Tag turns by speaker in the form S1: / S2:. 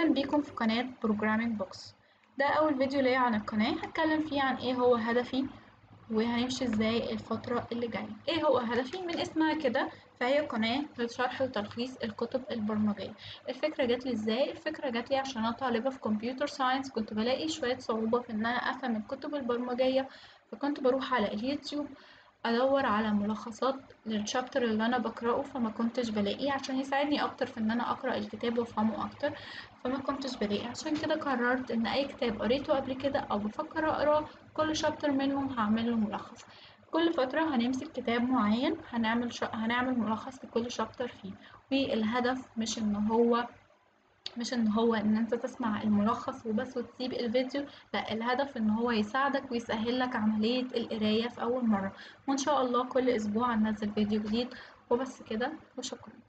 S1: أهلا بيكم في قناة Programming Box ده أول فيديو ليا عن القناة هتكلم فيه عن ايه هو هدفي وهنمشي ازاي الفترة اللي جاية ايه هو هدفي من اسمها كده فهي قناة لشرح وتلخيص الكتب البرمجية الفكرة جاتلي ازاي الفكرة جاتلي عشان انا طالبة في كمبيوتر ساينس كنت بلاقي شوية صعوبة في ان انا افهم الكتب البرمجية فكنت بروح على اليوتيوب ادور على ملخصات للشابتر اللي انا بقراه فما كنتش بلاقيه عشان يساعدني اكتر في ان انا اقرا الكتاب وافهمه اكتر فما كنتش بلاقيه عشان كده قررت ان اي كتاب قريته قبل كده او بفكر اقراه كل شابتر منهم هعمل له ملخص كل فترة هنمسك كتاب معين هنعمل ش... هنعمل ملخص لكل شابتر فيه والهدف مش ان هو مش ان هو ان انت تسمع الملخص وبس وتسيب الفيديو لا الهدف ان هو يساعدك ويسهل لك عملية القراية في اول مرة وان شاء الله كل اسبوع هننزل فيديو جديد وبس كده وشكرا